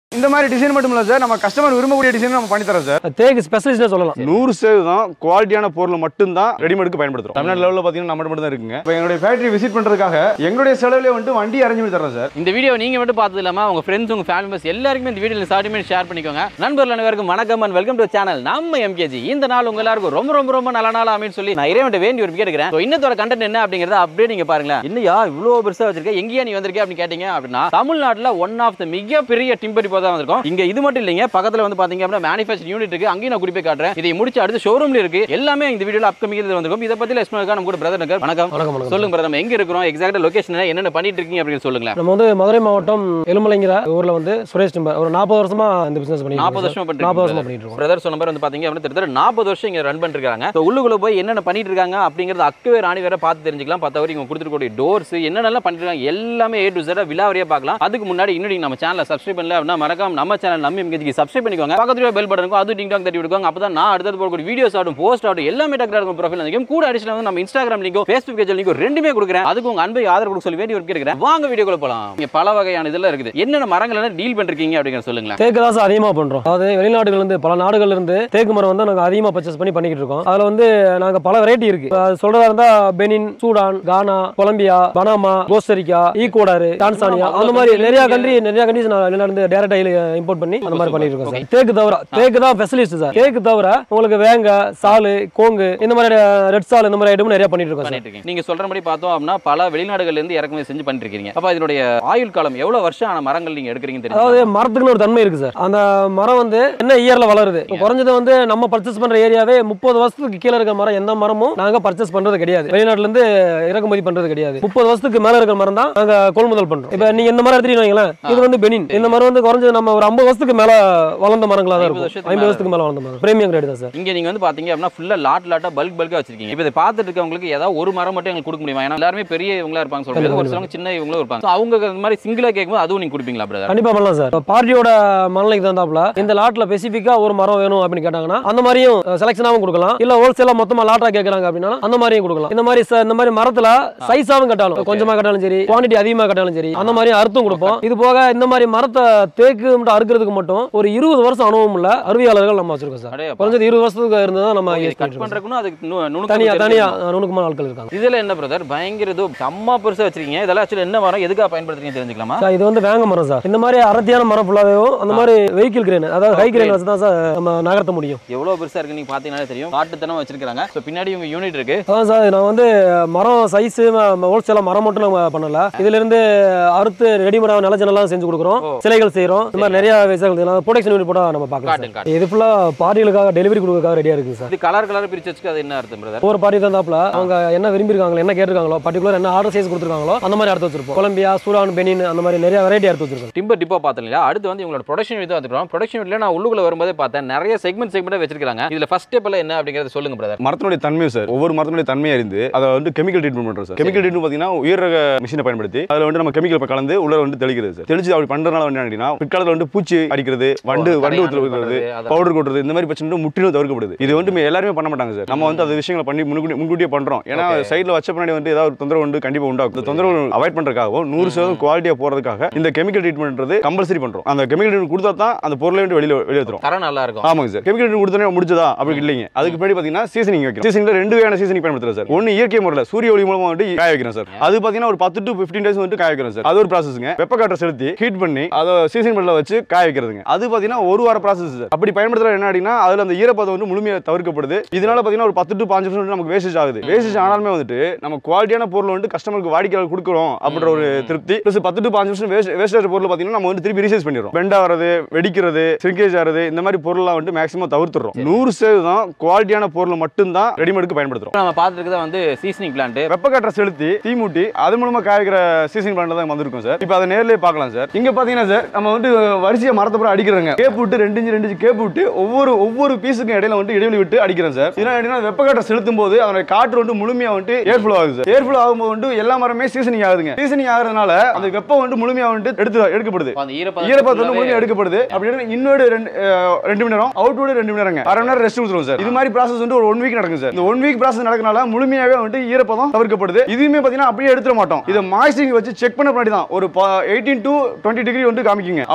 இந்த மாதிரி டிசைன் மட்டும் இல்ல சார் நம்ம கஸ்டமர் விரும்பக்கூடிய டிசைன் நம்ம பண்ணி தரோம் சார் தேக்கு ஸ்பெஷலிஸ்ட்னே சொல்லலாம் நூறு சதவீதம் குவாலிட்டியான பொருள் மட்டும் தான் ரெடிமேடுக்கு பயன்படுத்துறோம் தமிழ்நாடு லெவலில் பார்த்தீங்கன்னா நம்ம மட்டும் தான் இருக்குங்க இப்போ எங்களுடைய ஃபேக்டரி விசிட் பண்றதுக்காக எங்களுடைய செலவுல வந்துட்டு வண்டி அரேஞ்ச் பண்ணி தரோம் சார் இந்த வீடியோ நீங்க மட்டும் பார்த்தது இல்லாம உங்க ஃப்ரெண்ட்ஸ் உங்க ஃபேமிலி மெம்பர்ஸ் எல்லாருக்குமே இந்த வீடியோ சார்டிமெண்ட் ஷேர் பண்ணிக்கோங்க நண்பர்கள் அனைவருக்கும் வணக்கம் அண்ட் வெல்கம் டு சேனல் நம்ம எம்கேஜி இந்த நாள் உங்க எல்லாருக்கும் ரொம்ப ரொம்ப ரொம்ப நல்ல நாள் அமைன்னு சொல்லி நான் இறைவன் வேண்டி ஒரு கேட்கிறேன் So, இன்னத்தோட கண்டென்ட் என்ன அப்படிங்கறத அப்படியே நீங்க பாருங்களேன் என்னையா இவ்வளோ பெருசா வச்சிருக்க எங்கேயா நீ வந்திருக்க அப்படின்னு கேட்டீங்க அப்படின்னா தமிழ்நாட்டுல ஒன் ஆஃப் த மிகப்பெரிய டிம்பர் இப்போ தான் வந்திருக்கோம் இங்க இது மட்டும் இல்லைங்க பக்கத்துல வந்து பாத்தீங்க அப்படின்னா மேனுஃபேக்சர் யூனிட் இருக்கு அங்கேயும் நான் குறிப்பை காட்டுறேன் இதை முடிச்சு அடுத்து ஷோரூம்ல இருக்கு எல்லாமே இந்த வீடியோல அப்கமிங் வந்திருக்கும் இதை பத்தி எக்ஸ்பிளைன் நம்ம கூட பிரதர் இருக்கார் வணக்கம் வணக்கம் வணக்கம் சொல்லுங்க பிரதர் நம்ம எங்க இருக்கிறோம் எக்ஸாக்டா லொகேஷன் என்னென்ன பண்ணிட்டு இருக்கீங்க அப்படின்னு சொல்லுங்களேன் நம்ம வந்து மதுரை மாவட்டம் எலுமலைங்கிற ஊர்ல வந்து சுரேஷ் டிம்பர் ஒரு நாற்பது வருஷமா இந்த பிசினஸ் பண்ணி நாற்பது வருஷமா பண்ணிட்டு நாற்பது வருஷமா இருக்கீங்க பண்ணிட்டு இருக்கோம் பிரதர் சொன்ன மாதிரி வந்து பாத்தீங்க அப்படின்னா கிட்டத்தட்ட நாற்பது வருஷம் இங்க ரன் பண்ணிருக்காங்க ஸோ உள்ளுக்குள்ள போய் என்னென்ன பண்ணிட்டு இருக்காங்க அப்படிங்கறது அக்கவே ராணி வேற பார்த்து தெரிஞ்சுக்கலாம் பார்த்தா வரைக்கும் இவங்க கொடுத்துருக்கூடிய டோர்ஸ் என்னென்னலாம் பண்ணிட்டு இருக்காங்க எல்லாமே ஏ டு செட் விலாவரியா பார்க்கலாம் அதுக்கு முன்னாடி இன்னும் நீங்க நம்ம சேனலை சப்ஸ்கிரைப் பண்ணல அப்படின்னா மறக்காம நம்ம சேனல் நம்ம இங்கே சப்ஸ்கிரைப் பண்ணிக்கோங்க பக்கத்துல பெல் பட்டன் இருக்கும் அது டிங் டாக் தட்டி விடுவாங்க அப்பதான் நான் அடுத்தது போடக்கூடிய வீடியோஸ் ஆகட்டும் போஸ்ட் ஆகட்டும் எல்லாமே டக்கு இருக்கும் ப்ரொஃபைல் வந்து கூட அடிஷனல் வந்து நம்ம இன்ஸ்டாகிராம் லிங்கோ ஃபேஸ்புக் பேஜ் லிங்கோ ரெண்டுமே கொடுக்குறேன் அதுக்கு உங்க அன்பை ஆதரவு கொடுக்க சொல்லி வேண்டி ஒரு கேட்கிறேன் வாங்க வீடியோக்குள்ள போலாம் இங்க பல வகையான இதெல்லாம் இருக்குது என்னென்ன மரங்கள் எல்லாம் டீல் பண்ணிருக்கீங்க அப்படிங்கிற சொல்லுங்களேன் தேக்கு தான் சார் அதிகமாக பண்றோம் அதாவது வெளிநாடுகள் இருந்து பல நாடுகள்ல இருந்து தேக்கு மரம் வந்து நாங்க அதிகமாக பர்ச்சேஸ் பண்ணி பண்ணிக்கிட்டு இருக்கோம் அதுல வந்து நாங்க பல வெரைட்டி இருக்கு அது சொல்றதா இருந்தா Benin Sudan Ghana Colombia Panama Costa Rica Ecuador Tanzania அந்த மாதிரி நிறைய கண்ட்ரி நிறைய கண்ட்ரிஸ் நான் வெளிநாடு டேரக்டா இம்போர்ட் பண்ணி அந்த மாதிரி பண்ணிட்டு இருக்கோம் சார் தேக்கு தவிர தேக்கு தான் ஸ்பெஷலிஸ்ட் சார் தேக்கு தவிர உங்களுக்கு வேங்க சாலு கோங்கு இந்த மாதிரி ரெட் சால் இந்த மாதிரி ஐட்டமும் நிறைய பண்ணிட்டு இருக்கோம் சார் பண்ணிட்டு இருக்கீங்க நீங்க சொல்ற மாதிரி பார்த்தோம் அப்படின்னா பல வெளிநாடுகள்ல இருந்து இறக்குமதி செஞ்சு பண்ணிட்டு இருக்கீங்க அப்ப இதனுடைய ஆயுள் காலம் எவ்வளவு வருஷம் ஆன மரங்கள் நீங்க எடுக்கிறீங்க அதாவது தெரியும் மரத்துக்குன்னு ஒரு தன்மை இருக்கு சார் அந்த மரம் வந்து என்ன இயர்ல வளருது இப்ப குறைஞ்சது வந்து நம்ம பர்ச்சேஸ் பண்ற ஏரியாவே முப்பது வருஷத்துக்கு கீழே இருக்கிற மரம் எந்த மரமும் நாங்க பர்ச்சேஸ் பண்றது கிடையாது வெளிநாட்டுல இருந்து இறக்குமதி பண்றது கிடையாது முப்பது வருஷத்துக்கு மேல இருக்கிற மரம் தான் நாங்க கொள்முதல் பண்றோம் இப்ப நீங்க இந்த மரம் எடுத்துட்டீங்க வைங்களேன், இது வந்து பெனின் இந்த மரம் வந்து குறைஞ்சது நம்ம ஒரு ஐம்பது வருஷத்துக்கு மேல வளர்ந்த மரங்களா தான் 50 இருக்கும் வருஷத்துக்கு ஐம்பது வருஷத்துக்கு மேல வளர்ந்த மரம் பிரீமியம் கிரேட் தான் சார் இங்க நீங்க வந்து பாத்தீங்க அப்படின்னா ஃபுல்லா லாட் லாட்டா பல்க் பல்கா வச்சிருக்கீங்க இப்ப இதை பார்த்துட்டு இருக்கவங்களுக்கு ஏதாவது ஒரு மரம் மட்டும் எங்களுக்கு கொடுக்க முடியுமா ஏன்னா எல்லாருமே பெரிய இவங்களா இருப்பாங்க சொல்றது ஒரு சிலவங்க சின்ன இவங்களும் இருப்பாங்க So, அவங்க இந்த மாதிரி சிங்கிளா கேட்கும்போது அதுவும் நீங்க கொடுப்பீங்களா பிரதர் கண்டிப்பா பண்ணலாம் சார் பார்ட்டியோட மனநிலைக்கு தகுந்தாப்புல இந்த லாட்ல ஸ்பெசிஃபிக்கா ஒரு மரம் வேணும் அப்படின்னு கேட்டாங்கன்னா அந்த மாதிரியும் செலக்ஷனாவும் கொடுக்கலாம் இல்ல ஹோல்சேலா மொத்தமா லாட்டா கேட்கறாங்க அப்படின்னா அந்த மாதிரியும் கொடுக்கலாம் இந்த மாதிரி ச- இந்த மாதிரி மரத்துல சைஸாவும் கட்டாலும் கொஞ்சமா கட்டாலும் சரி குவாண்டிட்டி அதிகமா கட்டாலும் சரி அந்த மாதிரி அறுத்தும் கொடுப்போம் இது போக இந்த மாதிரி மரத்தை தேக்கு மட்டும் அறுக்கிறதுக்கு மட்டும் ஒரு இருபது வருஷம் அனுபவம் உள்ள அறிவியாளர்கள் நம்ம வச்சிருக்கோம் சார் அடே குறைஞ்சது இருபது வருஷத்துக்கு இருந்ததா நம்ம use கட் பண்ணிட்டு இருக்கோம். பண்றதுக்குன்னு அதுக்கு நு- நுணுக்கம் தனியா தனியா தெரிஞ்சிருக்கணும். நுணுக்கமான ஆட்கள் இருக்காங்க இதுல என்ன பிரதர் பயங்கர இது செம்ம பெருசா வச்சிருக்கீங்க இதெல்லாம் ஆக்சுவலி என்ன மரம் எதுக்காக பயன்படுத்துறீங்க தெரிஞ்சுக்கலாமா சார் இது வந்து வேங்க மரம் சார் இந்த மாதிரி அடர்த்தியான மரம் ஃபுல்லாகவும் அந்த மாதிரி வெஹிக்கிள் கிரேன் அதாவது ஹை கிரேன் வச்சு தான் சார் நம்ம நகர்த்த முடியும் எவ்வளவு பெருசா இருக்கு நீங்க பாத்தீங்கன்னா தெரியும் காட்டுத்தனமா வச்சிருக்காங்க ஸோ பின்னாடி உங்க யூனிட் இருக்கு அதான் சார் நான் வந்து மரம் சைஸு ஹோல்சேலாக மரம் மட்டும் நம்ம பண்ணல இதுல இருந்து அறுத்து ரெடிமேடாக நிலச்சனெல்லாம் செஞ்சு கொடுக்குறோம் ஓ. சிலைகள் செய்கிறோம் இந்த மாதிரி நிறைய விஷயங்கள் ப்ரொடக்ஷன் யூனிட் போட நம்ம பார்க்கலாம் காட்டுங்க சார். இது ஃபுல்லாக பார்ட்டிகளுக்காக டெலிவரி கொடுக்கறதுக்காக ரெடியாக இருக்குது சார் இது கலர் கலர் பிரிச்சு வச்சுக்கு அது என்ன அர்த்தம் பிரதர் ஒவ்வொரு பார்ட்டி தந்தாப்புல அவங்க என்ன விரும்பியிருக்காங்களோ என்ன கேட்டிருக்காங்களோ பர்டிகுலர் என்ன ஆர்டர் சைஸ் கொடுத்துருக்காங்களோ அந்த மாதிரி எடுத்து வச்சிருப்போம் கொலம்பியா சூடான் பெனின் அந்த மாதிரி நிறைய வெரைட்டி எடுத்து வச்சிருக்கோம் டிம்பர் டிப்போ பார்த்தோம் இல்லையா அடுத்து வந்து உங்களோட ப்ரொடக்ஷன் யூனிட் வந்துருக்கோம் ப்ரொடக்ஷன் யூனிட்ல நான் உள்ளுக்குள்ள வரும்போதே பார்த்தேன் நிறைய செக்மெண்ட் செக்மெண்ட் வச்சிருக்காங்க இதுல ஃபர்ஸ்ட் ஸ்டெப் எல்லாம் என்ன அப்படிங்கறத சொல்லுங்க பிரதர் மரத்தினுடைய தன்மை சார் ஒவ்வொரு மரத்தினுடைய தன்மையை அறிந்து அதை வந்து கெமிக்கல் ட்ரீட்மெண்ட் பண்றோம் சார் கெமிக்கல் ட்ரீட்மெண்ட் பார்த்தீங்கன்னா உயர் ரக மிஷினை பயன்படுத்தி அதில் வந்து நம்ம கெமிக்கல் கலந்து உள்ள வந்து தெளிக்கிறது சார் தெளிச்சு அப்படி பண்றதுனால வந்து என்னன்னா பிற்காலத்தில் வந்து பூச்சி அடிக்கிறது வண்டு வண்டு ஊத்துல வைக்கிறது பவுடர் கொட்டுறது இந்த மாதிரி பிரச்சனை முற்றிலும் தவிர்க்கப்படுது இது வந்து மே- எல்லாருமே பண்ண மாட்டாங்க சார் நம்ம வந்து அந்த விஷயங்களை பண்ணி முன்கூட்டி முன்கூட்டியே பண்றோம் ஏன்னா Okay. சைடில் வச்ச பின்னாடி வந்து ஏதாவது ஒரு தொந்தரவு வந்து கண்டிப்பா உண்டாகும் இந்த தொந்தரவு அவாய்ட் பண்றதுக்காகவும் நூறு சதவீதம் குவாலிட்டியா போறதுக்காக இந்த கெமிக்கல் ட்ரீட்மெண்ட்ன்றது கம்பல்சரி பண்றோம் அந்த கெமிக்கல் ட்ரீட்மெண்ட் கொடுத்தா தான் அந்த பொருளை வந்து வெளியில வெளியேற்றுறோம் தரம் நல்லா இருக்கும் ஆமாங்க சார் கெமிக்கல் ட்ரீட்மெண்ட் கொடுத்தோன்னே முடிஞ்சதா அப்படி இல்லைங்க அதுக்கு பின்னாடி பார்த்தீங்கன்னா சீசனிங் வைக்கிறோம் சீசனிங்ல ரெண்டு வகையான சீசனிங் பயன்படுத்துறோம் சார் ஒன்று இயற்கை முறையில் சூரிய ஒளி மூலமா வந்து காய வைக்கிறோம் சார் அது பார்த்தீங்கன்னா ஒரு பத்து டு ஃபிஃப்டீன் டேஸ் வந்து காய வைக்கிறோம் சார் அது ஒரு ப்ராசஸ்ங்க வெப்ப காற்றை செலுத்தி ஹீட் பண்ணி அதை சீசன் பண்ணில் வச்சு காய வைக்கிறதுங்க அது பார்த்தீங்கன்னா ஒரு வார ப்ராசஸ் சார் அப்படி பயன்படுத்துறது என்ன அப்படின்னா அதில் அந்த ஈரப்பதம் வந்து முழுமையாக தவிர்க்கப்படுது இதனால பார்த்தீங்கன்னா ஒரு பத்து டு பாஞ்சு நிமிஷம் நமக்கு வேஸ்டேஜ் ஆகுது வேஸ்டேஜ் ஆனாலுமே வந்துட்டு நம்ம குவாலிட்டியான பொருள் வந்து கஸ்டமருக்கு வாடிக்கையாளர் கொடுக்குறோம் அப்படின்ற ஒரு திருப்தி ப்ளஸ் பத்து டு பாஞ்சு நிமிஷம் வேஸ்ட் வேஸ்டேஜ் பொருள் பார்த்தீங்கன்னா நம்ம வந்து திருப்பி ரீசைஸ் பண்ணிடுறோம் பெண்ட் ஆகிறது வெடிக்கிறது சிரிக்கேஜ் ஆகிறது இந்த மாதிரி பொருள்லாம் வந்து மேக்ஸிமம் தவிர்த்துறோம் நூறு சதவீதம் குவாலிட்டியான பொருள் மட்டும்தான் ரெடிமேடுக்கு பயன்படுத்துறோம் நம்ம பார்த்துருக்கத வந்து சீசனிங் பிளான்ட் வெப்ப காற்றை செலுத்தி தீ மூட்டி அது மூலமா காய வைக்கிற சீசன் பிளான்ல தான் வந்திருக்கும் சார் இப்போ அதை நேர்லயே பார்க்கலாம் சார் இங்க பாத்தீங்கன்னா சார் நம்ம வந்து வரிசையை மரத்தை பூரா அடிக்கிறோங்க கேப் விட்டு ரெண்டு இன்ச்சு ரெண்டு இன்ச்சு கேப் விட்டு ஒவ்வொரு ஒவ்வொரு பீஸுக்கும் இடையில வந்து இடைவெளி விட்டு அடிக்கிறோம் சார் இதனால எப்படின்னா வெப்ப காற்றை செலுத்தும் போது அதோட காற்று வந்து முழுமையா வந்து ஏர் ஃப்ளோ ஆகுது சார் ஏர் ஃப்ளோ ஆகும்போது வந்து எல்லா மரமே சீசனிங் ஆகுதுங்க சீசனிங் ஆகுறதுனால அந்த வெப்பம் வந்து முழுமையா வந்து எடுத்து எடுக்கப்படுது அந்த ஈரப்பதம் ஈரப்பதம் வந்து முழுமையா எடுக்கப்படுது அப்படின்னு இன்னொரு ரெண்டு அஹ், ரெண்டு மணி நேரம் அவுட்வோர்டு ரெண்டு மணி நேரங்க அரை மணி நேரம் ரெஸ்ட் கொடுத்துருவோம் சார் இது மாதிரி ப்ராசஸ் வந்து ஒரு ஒன் வீக் நடக்கும் சார் இந்த ஒன் வீக் ப்ராசஸ் நடக்கனால முழுமையாவே வந்து ஈரப்பதம் தவிர்க்கப்படுது இதுவுமே பார்த்தீங்கன்னா அப்படியே எடுத்துட மாட்டோம் இதை மாய்ஸ்டிங் வச்சு செக் பண்ண பின்னாடி தான் ஒரு எயிட்டீன் டு டுவெண்ட்டி டிகிரி வந்து காமிக்குங்க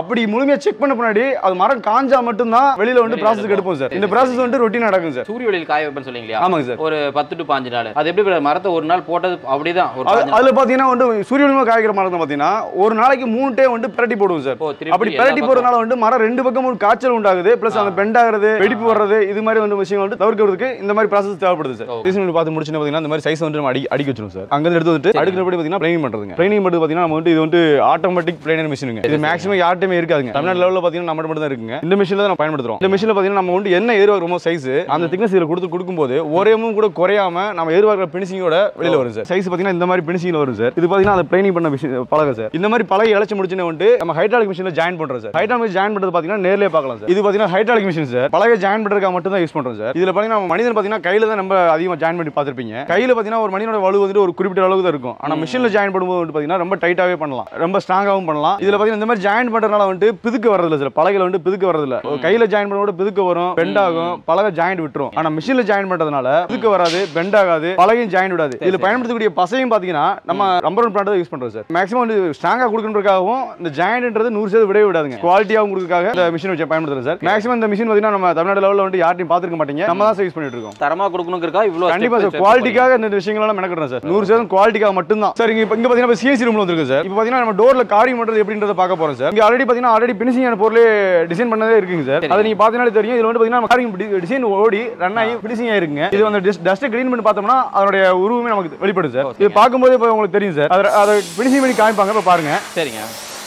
அப்படி முழுமையா செக் பண்ண பின்னாடி அது மரம் காஞ்சா மட்டும்தான் வெளியில வந்து வெளியில ப்ராசஸ் எடுப்போம் சார் இந்த ப்ராசஸ் வந்து ரொட்டீன் நடக்கும் சார் சூரிய ஒளியில் காய வைப்பேன்னு சொன்னீங்க இல்லையா ஆமாங்க சார் ஒரு பத்து டு பாஞ்சு நாள் அது எப்படி brother? மரத்தை ஒரு நாள் போட்டது அப்படிதான் ஒரு அது- பாஞ்சு நாள். அதுல பாத்தீங்கன்னா வந்து சூரிய ஒளிமா காய்க்கிற மரத்தை பாத்தீங்கன்னா ஒரு நாளைக்கு மூணு டே வந்து பிரட்டி போடுவோம் சார் ஓ, திருப்பி அப்படி எல்லா பிரட்டி பக்கம். போறதுனால வந்து மரம் ரெண்டு பக்கமும் காய்ச்சல் உண்டாகுது பிளஸ் அந்த பெண்ட் ஆகுறது வெடிப்பு வர்றது இது மாதிரி வந்து விஷயங்கள் வந்து தவிர்க்கிறதுக்கு இந்த மாதிரி ப்ராசஸ் தேவைப்படுது சார் ஓ. சீசன் பார்த்து முடிச்சுட்டு பாத்தீங்கன்னா இந்த மாதிரி சைஸ் வந்து நம்ம அடி அடிக்க வச்சிரும் சார் அங்க இருந்து எடுத்து வந்துட்டு அடுக்கிறபடி பாத்தீங்கன்னா ப்ளைனிங் பண்றதுங்க ப்ளைனிங் பண்ணுறது பாத்தீங்கன்னா நம்ம வந்து இது வந்து ஆட்டோமேட்டிக் ப்ளைனர் மிஷினுங்க இது மேக்ஸிமம் யார்ட்டுமே இருக்காதுங்க தமிழ்நாடு லெவலில் பாத்தீங்கன்னா நம்ம மட்டும் தான் இருக்குங்க இந்த மிஷினில் தான் நம்ம பயன்படுத்துறோம் இந்த மிஷினில் பாத்தீங்கன்னா நம்ம வந்து என்ன எதிர்பார்க்குறோமோ சைஸ் அந்த திக்னஸ் இதில் கொடுத்து கொடுக்கும்போது ஒரேமும் கூட குறையாம நம்ம எதிர்பார்க்குற பினிஷிங்கோட வெளியில வரும் சார் சைஸ் பாத்தீங்கன்னா இந்த மாதிரி பினிஷிங்ல வரும் சார் இது பாத்தீங்கன்னா அந்த ப்ளைனிங் பண்ண மிஷின் பழக சார் இந்த மாதிரி பழகி இழைச்சு முடிச்சுன்னு வந்துட்டு நம்ம ஹைட்ராலிக் மிஷினில் ஜாயின் பண்றோம் சார் ஹைட்ராலிக் ஜாயின் பண்றது பாத்தீங்கன்னா நேர்லயே பார்க்கலாம் சார் இது பாத்தீங்கன்னா ஹைட்ராலிக் மிஷின் சார் பழக ஜாயின் பண்றதுக்காக மட்டும் தான் யூஸ் பண்றோம் சார் இதுல பாத்தீங்கன்னா நம்ம மனிதன் பாத்தீங்கன்னா கையில தான் நம்ம அதிகமாக ஜாயின் பண்ணி பார்த்திருப்பீங்க கையில பாத்தீங்கன்னா ஒரு மனிதனோட வலு வந்துட்டு ஒரு குறிப்பிட்ட அளவுக்கு தான் இருக்கும் ஆனா மிஷினில் ஜாயின் பண்ணும்போது வந்து பாத்தீங்கன்னா ரொம்ப டைட்டாவே பண்ணலாம் ரொம்ப ஸ்ட்ராங்காகவும் பண்ணலாம் இதுல பாத்தீங்கன்னா இந்த மாதிரி ஜாயின் பண்றதுனால வந்துட்டு பிதுக்க வரதில்ல சார் பலகையில வந்து பிதுக்க வரதில்ல ஒரு கையில ஜாயின் பண்ணும்போது பிதுக்க வரும் பெண்ட் ஆகும் பலகை ஜாயின் விட்டுரும் ஆனா மிஷினில் ஜாயின் பண்றதுனால பிதுக்க வராது பெண்ட் ஆகாது பலகையும் ஜாயின் விடாது இதுல பயன்படுத்தக்கூடிய பசையும் பாத்தீங்கன்னா நம்ம ரம்பர் பிளான்ட் தான் யூஸ் பண்றோம் சார் மேக்ஸிமம் வந்து ஸ்ட்ராங்கா கொடுக்கறதுக்காகவும் இந்த ஜாயின்ன்றது நூறு சதவீதம் விடவே விடாதுங்க குவாலிட்டியாகவும் கொடுக்கறதுக்காக இந்த மிஷின் வச்சு பயன்படுத்துறோம் சார் மேக்ஸிமம் இந்த மிஷின் பாத்தீங்கன்னா நம்ம தமிழ்நாடு லெவலில் வந்து யார்ட்டையும் பார்த்துருக்க மாட்டீங்க நம்ம தான் யூஸ் பண்ணிட்டு இருக்கோம் தரமா கொடுக்கணுங்கிறக்கா இவ்வளவு கண்டிப்பா step சார் step குவாலிட்டிக்காக இந்த விஷயங்கள்லாம் மெனக்கிடுறோம் சார் நூறு சதவீதம் குவாலிட்டிக்காக மட்டும்தான் சார் இங்க இப்ப இங்க பாத்தீங்கன்னா சிஎஸ்சி ரூம்ல வந்துருக்கு சார் இப்போ பாத்தீங்கன்னா நம்ம டோர்ல காரியம் பண்றது எப்படின்றத பார்க்க போறோம் சார் இங்க ஆல்ரெடி பாத்தீங்கன்னா ஆல்ரெடி பினிஷிங் பொருளே டிசைன் பண்ணதே இருக்குங்க சார் அதை நீங்க பாத்தீங்கன்னா தெரியும் இதுல வந்து பாத்தீங்கன்னா காரியம் டிசைன் ஓடி ரன் ஆகி பினிஷிங் ஆயிருக்குங்க இது வந்து டஸ்ட் கிளீன் பண்ணி பார்த்தோம்னா அதனுடைய உருவமே நமக்கு வெளிப்படும் சார் இது பார்க்கும்போது இப்போ உங்களுக்கு தெரியும் சார் அதை அதை பினிஷிங் பண்ணி காமிப்பாங்க இப்போ பாருங்க சரிங்க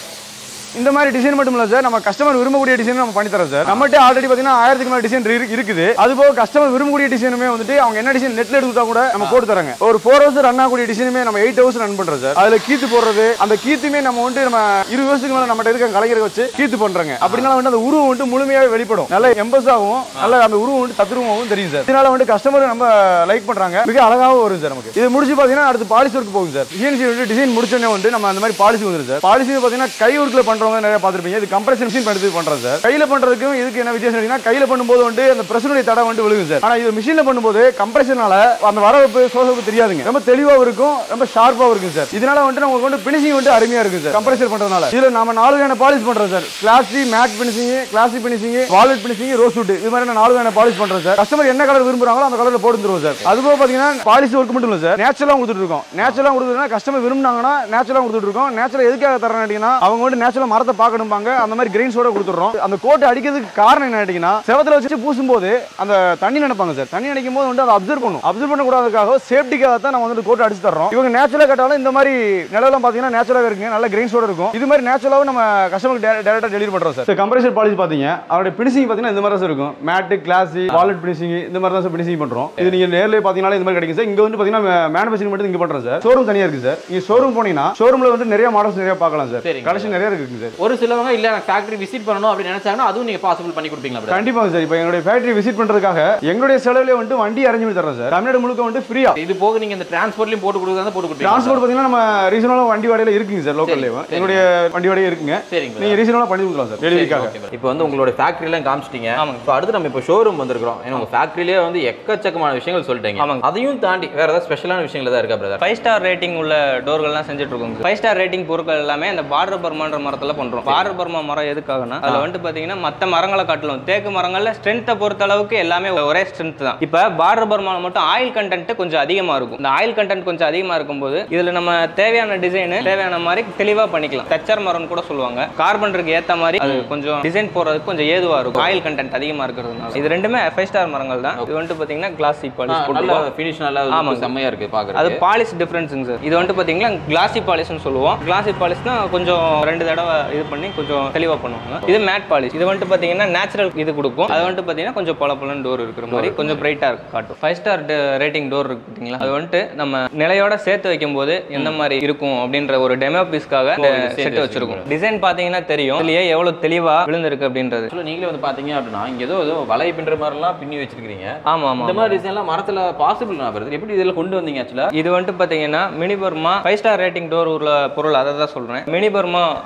இந்த மாதிரி டிசைன் மட்டும் இல்ல சார் நம்ம கஸ்டமர் விரும்பக்கூடிய டிசைன் நம்ம பண்ணி தரோம் சார் நம்மகிட்ட ஆல்ரெடி பாத்தீங்கன்னா ஆயிரத்துக்கு மேல டிசைன் இருக்குது அது போக கஸ்டமர் விரும்பக்கூடிய டிசைனுமே வந்துட்டு அவங்க என்ன டிசைன் நெட்ல எடுத்தா கூட நம்ம போட்டு தராங்க ஒரு ஃபோர் ஹவர்ஸ் ரன் ஆகக்கூடிய டிசைனுமே நம்ம எயிட் ஹவர்ஸ் ரன் பண்றோம் சார் அதுல கீத்து போடுறது அந்த கீத்துமே நம்ம வந்து நம்ம இருபது வருஷத்துக்கு மேல நம்மகிட்ட இருக்க கலைஞரை வச்சு கீத்து பண்றாங்க அப்படினால வந்து அந்த உருவம் வந்து முழுமையாவே வெளிப்படும் நல்ல எம்பஸ் ஆகும் நல்ல அந்த உருவம் வந்து தத்ரூபமாகவும் தெரியும் சார் இதனால வந்து கஸ்டமர் நம்ம லைக் பண்றாங்க மிக அழகாகவும் வரும் சார் நமக்கு இது முடிச்சு பாத்தீங்கன்னா அடுத்து பாலிஷ் ஒர்க் போகும் சார் சிஎன்சி வந்து டிசைன் முடிச்சோடனே வந்து நம்ம அந்த மாதிரி பாலிஷ் வந்துடும் சார் பாலிஷ் பாத்தீங்கன்னா கை ஒர்க்ல பண்றவங்க நிறைய பார்த்திருப்பீங்க இது கம்ப்ரஷன் மிஷின் பண்ணி பண்றோம் சார் கையில பண்றதுக்கும் இதுக்கு என்ன வித்தியாசம் அப்படின்னா கையில பண்ணும்போது வந்து அந்த பிரஷனுடைய தடை வந்து விழுகும் சார் ஆனா இது மிஷின்ல பண்ணும்போது கம்ப்ரஷனால அந்த வரவப்பு சோசப்பு தெரியாதுங்க ரொம்ப தெளிவாகவும் இருக்கும் ரொம்ப ஷார்ப்பாகவும் இருக்கும் சார் இதனால வந்து நமக்கு வந்து பினிஷிங் வந்து அருமையா இருக்கும் சார் கம்ப்ரஷர் பண்றதுனால இதுல நம்ம நாலு வகையான பாலிஷ் பண்றோம் sir glossy matte finishing glossy finishing velvet finishing rosewood இது மாதிரி நான் நாலு வகையான பாலிஷ் பண்றோம் சார் கஸ்டமர் என்ன கலர் விரும்புறாங்களோ அந்த கலர்ல போட்டு தருவோம் சார் அது போக பாத்தீங்கன்னா பாலிஷ் ஒர்க் மட்டும் இல்ல சார் நேச்சுரலா கொடுத்துட்டு இருக்கோம் நேச்சுரலா கொடுத்துருக்கோம் கஸ்டமர் விரும்புனாங்கன்னா நேச்சுரலா கொடுத்துட்டு இருக்கோம் நேச்சுரல் எதுக்காக தரேன் கேட்டீங்கன்னா அவங்க வந்து நேச்சுரலா மரத்தை பார்க்கணும்பாங்க அந்த மாதிரி கிரெயின்ஸோட கொடுத்துறோம் அந்த கோட்டை அடிக்கிறதுக்கு காரணம் என்ன கேட்டீங்கன்னா செவத்துல வச்சு பூசும்போது அந்த தண்ணி நினைப்பாங்க சார் தண்ணி நினைக்கும் போது வந்து அதை அப்சர்வ் பண்ணும் அப்சர்வ் பண்ணக்கூடாதுக்காக சேஃப்டிக்காக தான் நம்ம வந்து கோட்டை அடிச்சு தர்றோம் இவங்க நேச்சுரலா கேட்டாலும் இந்த மாதிரி நிலவெல்லாம் பாத்தீங்கன்னா நேச்சுரலாக இருக்குங்க நல்ல கிரெயின்ஸோட இருக்கும் இது மாதிரி நேச்சுரலாவும் நம்ம கஸ்டமருக்கு டேரக்டா டெலிவரி பண்றோம் சார் கம்ப்ரஷர் பாலிசி பாத்தீங்க அவருடைய பினிஷிங் பாத்தீங்கன்னா இந்த மாதிரி தான் சார் இருக்கும் மேட்டு கிளாஸி வாலெட் பினிஷிங் இந்த மாதிரி தான் சார் பினிஷிங் பண்றோம் இது நீங்க நேர்ல பாத்தீங்கன்னா இந்த மாதிரி கிடைக்கும் சார் இங்க வந்து பாத்தீங்கன்னா மேனுஃபேக்சரிங் மட்டும் இங்க பண்றோம் சார் ஷோரூம் தனியா இருக்கு சார் நீங்க ஷோரூம் போனீங்கன்னா ஷோரூம்ல வந்து நிறைய மாடல்ஸ் நிறைய பார்க்கலாம் சார் சரிங்க. கலெக்ஷன் நிறைய இருக்குங்க சார் ஒரு சிலவங்க இல்ல நான் ஃபேக்டரி விசிட் பண்ணணும் அப்படின்னு நினைச்சாங்கன்னா அதுவும் நீங்க பாசிபிள் பண்ணி கொடுப்பீங்களா brother? கண்டிப்பாங்க சார் இப்போ எங்களுடைய ஃபேக்டரி விசிட் பண்றதுக்காக எங்களுடைய செலவுல வந்துட்டு வண்டி அரேஞ்ச் பண்ணி தரோம் சார் தமிழ்நாடு முழுக்க வந்து ஃப்ரீயா இது போக நீங்க இந்த டிரான்ஸ்போர்ட்லயும் போட்டு கொடுக்குறதா போட்டு கொடுப்பீங்க டிரான்ஸ்போர்ட் பாத்தீங்கன்னா நம்ம ரீசனலாக வண்டி வாடகையில இருக்குங்க சார் லோக்கல்லேயும் சரி. எங்களுடைய வண்டி வாடகை இருக்குங்க சரிங்க நீங்க ரீசனலாக பண்ணி கொடுக்கலாம் சார் டெலிவரிக்காக இப்போ வந்து உங்களோட ஃபேக்டரிலாம் காமிச்சிட்டீங்க ஆமாங்க இப்போ அடுத்து நம்ம இப்போ ஷோரூம் வந்திருக்கிறோம் ஏன்னா உங்க ஃபேக்டரியிலே வந்து எக்கச்சக்கமான விஷயங்கள் சொல்லிட்டீங்க ஆமாங்க. அதையும் தாண்டி வேற ஏதாவது ஸ்பெஷலான விஷயங்கள் தான் இருக்கா பிரதர் ஃபைவ் ஸ்டார் ரேட்டிங் உள்ள டோர்கள்லாம் செஞ்சுட்டு இருக்கோங்க ஃபைவ் ஸ்டார் ரேட்டிங் பொருட்கள் எல்லாமே அந்த பார்டர் பர்மான்ற மரத்துல பண்றோம் பார்டர் பர்மா மரம் எதுக்காகனா அதுல வந்துட்டு பாத்தீங்கன்னா மத்த மரங்களை காட்டிலும் தேக்கு மரங்கள்ல ஸ்ட்ரென்த்தை பொறுத்த அளவுக்கு எல்லாமே ஒரே ஸ்ட்ரென்த் தான் இப்ப பார்டர் பர்மால மட்டும் ஆயில் கண்டென்ட் கொஞ்சம் அதிகமா இருக்கும் இந்த ஆயில் கண்டென்ட் கொஞ்சம் அதிகமா இருக்கும்போது இதுல நம்ம தேவையான டிசைன் தேவையான மாதிரி தெளிவா பண்ணிக்கலாம் தச்சர் மரம்னு கூட சொல்லுவாங்க கார்பனுக்கு ஏத்த மாதிரி அது கொஞ்சம் டிசைன் போறதுக்கு கொஞ்சம் ஏதுவா இருக்கும் ஆயில் கண்டென்ட் அதிகமா இருக்கிறதுனால இது ரெண்டுமே ஃபைவ் ஸ்டார் மரங்கள் தான் இது வந்துட்டு பாத்தீங்கன்னா கிளாசி பாலிஷ் நல்ல போட்டுருக்கோம் ஃபினிஷ் நல்லா ஆமாங்க. செம்மையா இருக்கு அது பாக்குறது பாலிஷ் டிஃப்ரென்ஸுங்க சார் இது வந்துட்டு பார்த்தீங்கன்னா கிளாசி பாலிஷ்னு சொல்லுவோம் கிளாசி பாலிஷ்னா கொஞ்சம் ரெண்டு தடவை இது பண்ணி கொஞ்சம் தெளிவாக பண்ணுவாங்க இது மேட் பாலிஷ் இது வந்துட்டு பார்த்தீங்கன்னா நேச்சுரல் இது கொடுக்கும் அது வந்துட்டு பார்த்தீங்கன்னா கொஞ்சம் பல பலன் டோர் இருக்கிற மாதிரி கொஞ்சம் பிரைட்டாக இருக்கு காட்டும் ஃபைவ் ஸ்டார் ரேட்டிங் டோர் இருக்கு பார்த்தீங்களா அது வந்துட்டு நம்ம நிலையோட சேர்த்து வைக்கும்போது எந்த மாதிரி இருக்கும் அப்படின்ற ஒரு டெமோ பீஸ்க்காக இந்த இது சேர்த்து செட் வச்சிருக்கோம் டிசைன் பார்த்தீங்கன்னா தெரியும் இதுலயே எவ்வளோ தெளிவாக விழுந்திருக்கு அப்படின்றது Actually, நீங்களே வந்து பாத்தீங்க அப்படின்னா இங்க ஏதோ ஏதோ வலை பின்ற மாதிரிலாம் பின்னி வச்சிருக்கீங்க ஆமாம் ஆமாம் இந்த மாதிரி டிசைன்லாம் மரத்துல பாசிபிள் நான் வருது எப்படி இதெல்லாம் கொண்டு வந்தீங்க ஆக்சுவலா இது வந்துட்டு பார்த்தீங்கன்னா மினிபர்மா ஃபைவ் ஸ்டார் ரேட்டிங் டோர் உள்ள பொருள் அதை தான் சொல்கிறேன் மினிபர்மா அதுலேயே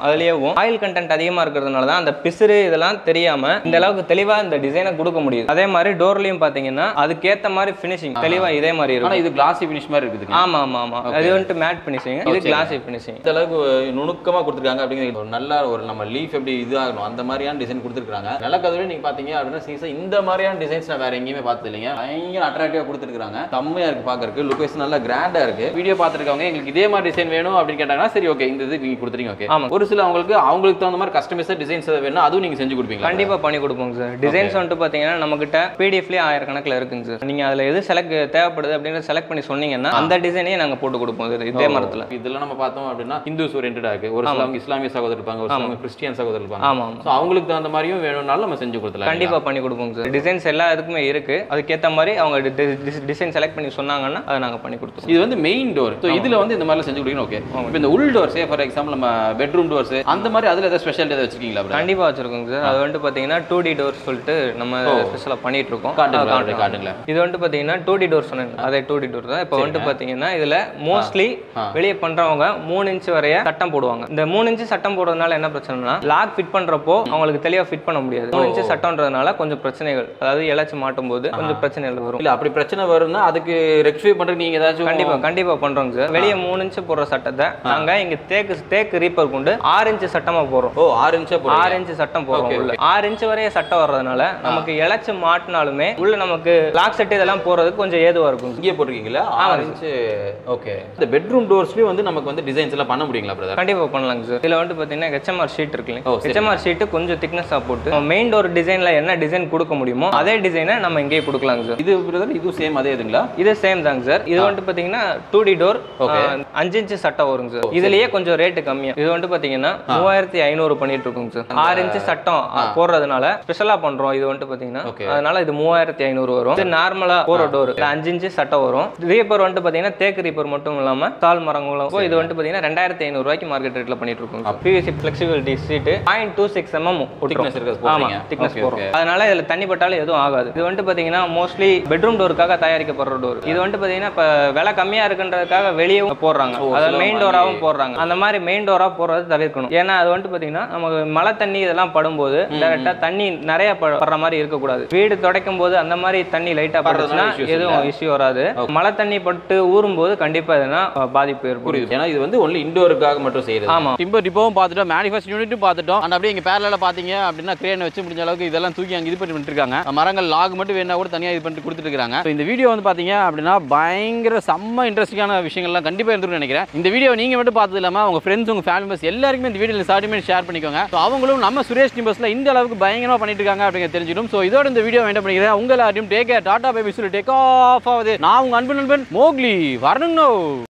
டிசைனும் ஆயில் கண்டென்ட் அதிகமா இருக்கிறதுனால தான் அந்த பிசுறு இதெல்லாம் தெரியாம இந்த அளவுக்கு தெளிவா இந்த டிசைனை கொடுக்க முடியுது அதே மாதிரி டோர்லயும் பாத்தீங்கன்னா அதுக்கேத்த மாதிரி ஃபினிஷிங் தெளிவா இதே மாதிரி ஆனா இருக்கும் இது கிளாசி ஃபினிஷ் மாதிரி இருக்குதுங்க ஆமா ஆமா ஆமா அது வந்துட்டு மேட் ஃபினிஷிங் இது சரி. கிளாசி ஃபினிஷிங் இந்த அளவுக்கு நுணுக்கமா கொடுத்துருக்காங்க அப்படிங்கிறது ஒரு நல்ல ஒரு நம்ம லீஃப் எப்படி இதாகணும் அந்த மாதிரியான டிசைன் கொடுத்துருக்காங்க நிலக்கதவே நீங்க பாத்தீங்க அப்படின்னா சீசா இந்த மாதிரியான டிசைன்ஸ் நான் வேற எங்கேயுமே பார்த்தது இல்லைங்க பயங்கர அட்ராக்டிவா கொடுத்துருக்காங்க செம்மையா இருக்கு பாக்குறதுக்கு லுக் வைஸ் நல்லா கிராண்டா இருக்கு வீடியோ பார்த்துருக்கவங்க எங்களுக்கு இதே மாதிரி டிசைன் வேணும் அப்படின்னு கேட்டாங்கன்னா சரி ஓகே இந்த இது நீங்க கொடுத்துறீங்க ஓகே ஆமா. ஒரு சில அவங்களுக்கு அவங்களுக்கு தகுந்த மாதிரி கஸ்டமைஸா டிசைன்ஸ் வேணும் அதுவும் நீங்க செஞ்சு கொடுப்பீங்களா கண்டிப்பா பண்ணி கொடுப்போங்க சார் டிசைன்ஸ் வந்துட்டு பாத்தீங்கன்னா நம்ம கிட்ட பிடிஎஃப்லயே ஆயிரக்கணக்கில் இருக்குங்க சார் நீங்க அதுல எது செலக்ட் தேவைப்படுது அப்படின்னு செலக்ட் பண்ணி சொன்னீங்கன்னா அந்த டிசைனையே நாங்க போட்டு கொடுப்போம் இது இதே மரத்துல இதெல்லாம் நம்ம பார்த்தோம் அப்படின்னா ஹிந்துஸ் ஓரியன்டா இருக்கு ஒரு சிலவங்க இஸ்லாமிய சகோதரர் இருப்பாங்க ஒரு சிலவங்க கிறிஸ்டியன் சகோதரர் இருப்பாங்க ஆமா ஆமா ஸோ அவங்களுக்கு தகுந்த மாதிரியும் வேணும்னாலும் நம்ம செஞ்சு கொடுத்துலாம் கண்டிப்பா பண்ணி கொடுப்போங்க சார் டிசைன்ஸ் எல்லா இதுக்குமே இருக்கு அதுக்கேத்த மாதிரி அவங்க டிசைன் செலக்ட் பண்ணி சொன்னாங்கன்னா அதை நாங்க பண்ணி கொடுத்துருவோம் இது வந்து மெயின் டோர் ஸோ இதுல வந்து இந்த மாதிரி செஞ்சு கொடுக்கணும் ஓகே இப்போ இந்த உள் டோர்ஸ் ஃபார் எக்ஸாம்பிள் நம்ம பெட்ரூம் டோர்ஸ் அந்த மாதிரி அதுல ஏதாவது ஸ்பெஷல் ஏதாவது வச்சிருக்கீங்களா bro? கண்டிப்பா வச்சிருக்கோங்க சார் அது வந்துட்டு பாத்தீங்கன்னா டூ டி டோர் சொல்லிட்டு நம்ம ஸ்பெஷலா பண்ணிட்டு இருக்கோம் காட்டுங்களா, அதை அப்படியே காட்டுங்களேன். இது வந்துட்டு பாத்தீங்கன்னா டூ டி டோர் சொன்னேன் அதே டூ டி டோர் தான் இப்போ வந்துட்டு பாத்தீங்கன்னா இதுல மோஸ்ட்லி வெளியே பண்றவங்க மூணு இன்ச் வரைய சட்டம் போடுவாங்க இந்த மூணு இன்ச் சட்டம் போடுறதுனால என்ன பிரச்சனைனா லாக் ஃபிட் பண்றப்போ அவங்களுக்கு தெளிவா ஃபிட் பண்ண முடியாது மூணு இன்ச் சட்டம்ன்றதுனால கொஞ்சம் பிரச்சனைகள் அதாவது இழைச்சி மாட்டும் போது கொஞ்சம் பிரச்சனைகள் வரும் இல்ல அப்படி பிரச்சனை வரும்னா அதுக்கு ரெக்டிஃபை பண்றதுக்கு நீங்க ஏதாச்சும் கண்டிப்பா கண்டிப்பா பண்றோங்க சார் வெளியே மூணு இன்ச் போடுற சட்டத்தை நாங்க இங்க தேக்கு தேக்கு ரீப்பர் கொண்டு ஆறு இன்ச் சட்டமா போடுறோம் ஓ ஆறு இன்ச்சா போடுறீங்க ஆறு இன்ச் சட்டம் Okay, போடுறோம் உள்ள ஆறு இன்ச் வரைய சட்டம் வர்றதுனால நமக்கு இழைச்சு மாட்டினாலுமே உள்ள நமக்கு லாக் செட் இதெல்லாம் போறதுக்கு கொஞ்சம் ஏதுவா இருக்கும் இங்கே போட்டிருக்கீங்களா ஆறு இன்ச்சு ஓகே இந்த பெட்ரூம் டோர்ஸ்லயும் வந்து நமக்கு வந்து டிசைன்ஸ் எல்லாம் பண்ண முடியுங்களா பிரதர் கண்டிப்பா பண்ணலாங்க சார் இதுல வந்து பாத்தீங்கன்னா ஹெச்எம்ஆர் ஷீட் இருக்கு ஓ, சரி. ஹெச்எம்ஆர் ஷீட் கொஞ்சம் திக்னஸா போட்டு மெயின் டோர் டிசைன்ல என்ன டிசைன் கொடுக்க முடியுமோ அதே டிசைனை நம்ம இங்கேயே கொடுக்கலாங்க சார் இது பிரதர் இதுவும் சேம் அதே இதுங்களா இது சேம் தாங்க சார் இது வந்துட்டு பாத்தீங்கன்னா டூ டி டோர் அஞ்சு இன்ச்சு சட்டம் வருங்க சார் இதுலயே கொஞ்சம் ரேட்டு கம்மியா இது வந்துட்டு பாத்தீங்கன்னா மூவாயிரத்தி ஐநூறு பண்ணிட்டு இருக்கோங்க சார் ஆறு இன்ச்சு சட்டம் போடுறதுனால ஸ்பெஷலா பண்றோம் இது வந்துட்டு பாத்தீங்கன்னா Okay. அதனால இது மூவாயிரத்தி ஐநூறு வரும் இது நார்மலா போற டோர் அஞ்சு இன்ச்சு சட்டம் வரும் ரீப்பர் வந்துட்டு பாத்தீங்கன்னா தேக்கு ரீப்பர் மட்டும் இல்லாம தால் மரங்களும் So, இது வந்துட்டு பாத்தீங்கன்னா ரெண்டாயிரத்தி ஐநூறு ரூபாய்க்கு மார்க்கெட் ரேட்ல பண்ணிட்டு இருக்கோம் PVC flexibility sheet point two six mm Thickness இருக்கிறது ஆமா போடுறீங்க. திக்னஸ் Okay, போறோம் okay. அதனால இதுல தண்ணி பட்டாலும் எதுவும் ஆகாது இது வந்துட்டு பாத்தீங்கன்னா மோஸ்ட்லி பெட்ரூம் டோருக்காக தயாரிக்கப்படுற டோர் இது வந்துட்டு பாத்தீங்கன்னா இப்ப விலை கம்மியா இருக்குன்றதுக்காக வெளியே போடுறாங்க ஓ, அதாவது சிலவங்க மெயின் வாங்கி- டோராவும் போடுறாங்க அந்த மாதிரி மெயின் டோரா போடுறது தவிர்க்கணும் ஏன்னா அது வந்துட்டு பாத்தீங்கன்னா நமக்கு மழை தண்ணி இதெல்லாம் படும்போது டைரக்டா தண்ணி நிறைய ப- படுற மாதிரி இருக்கக்கூடாது வீடு துடைக்கும் போது அந்த மாதிரி தண்ணி லைட்டா படுறதுனால படுச்சுன்னா issues எதுவும் இஷ்யூ வராது மழை தண்ணி பட்டு ஊறும் போது கண்டிப்பா எதுனா பாதிப்பு ஏற்படும் புரியுது ஏன்னா இது வந்து ஒன்லி இண்டோருக்காக மட்டும் செய்யுது ஆமா. டிம்பர் டிப்போவும் பார்த்துட்டோம் மேனிஃபெஸ்ட் யூனிட்டும் பார்த்துட்டோம் அண்ட் அப்படியே இங்க பேரல பாத்தீங்க அப்படின்னா கிரேன் வச்சு முடிஞ்ச அளவுக்கு இதெல்லாம் தூக்கி அங்க இது பண்ணி பண்ணிட்டு இருக்காங்க மரங்கள் லாக் மட்டும் வேணா கூட தனியா இது பண்ணிட்டு கொடுத்துட்டு இருக்காங்க So, இந்த வீடியோ வந்து பாத்தீங்க அப்படின்னா பயங்கர செம்ம இன்ட்ரெஸ்டிங்கான விஷயங்கள்லாம் கண்டிப்பா இருந்துருன்னு நினைக்கிறேன் இந்த வீடியோ நீங்க மட்டும் பார்த்தது இல்லாம உங்க ஃப்ரெண்ட்ஸ் உங்க ஃபேமிலி மெம்பர்ஸ் எல்லாருக்குமே இந்த வீடியோ சார்டிமெண்ட் ஷேர் பண்ணிக்கோங்க So, அவங்களும் நம்ம சுரேஷ் டிம்பர்ஸ்ல இந்த அளவுக்கு பயங்கரமா பண்ணிட்டு இருக்காங்க அப்படிங்க தெரிஞ்சிடும் ஸோ இதோட இந்த வீடியோ என்ன பண்ணிக்கிறேன் உங்க எல்லாரையும் டேக் டாடா பை சொல்லி டேக் ஆஃப் ஆகுது நான் உங்க அன்பு நண்பன் மோக்லி வரணுங்க